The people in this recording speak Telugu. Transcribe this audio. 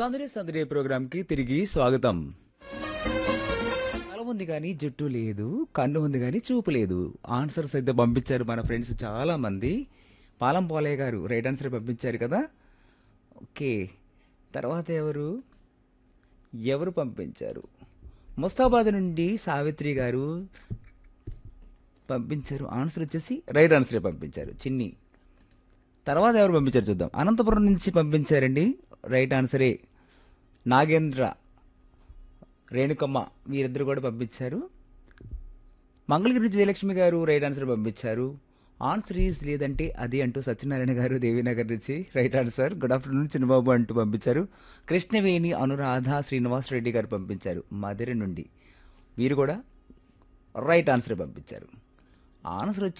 సందడి సందడి ప్రోగ్రాంకి తిరిగి స్వాగతం తల ఉంది కానీ జుట్టు లేదు కన్ను ఉంది కానీ చూపు లేదు ఆన్సర్స్ అయితే పంపించారు మన ఫ్రెండ్స్ చాలా మంది పాలం పోలయ్య గారు రైట్ ఆన్సర్ పంపించారు కదా ఓకే తర్వాత ఎవరు ఎవరు పంపించారు ముస్తాబాద్ నుండి సావిత్రి గారు పంపించారు ఆన్సర్ వచ్చేసి రైట్ ఆన్సరే పంపించారు చిన్ని తర్వాత ఎవరు పంపించారు చూద్దాం అనంతపురం నుంచి పంపించారండి రైట్ ఆన్సరే నాగేంద్ర రేణుకమ్మ వీరిద్దరు కూడా పంపించారు మంగళగిరి నుంచి జయలక్ష్మి గారు రైట్ ఆన్సర్ పంపించారు ఆన్సర్ ఈజ్ లేదంటే అది అంటూ సత్యనారాయణ గారు దేవీనగర్ నుంచి right answer good afternoon Chinnababu అంటూ పంపించారు కృష్ణవేణి అనురాధ శ్రీనివాస్ రెడ్డి గారు పంపించారు మధుర నుండి వీరు కూడా రైట్ ఆన్సర్ పంపించారు ఆన్సర్ వచ్చి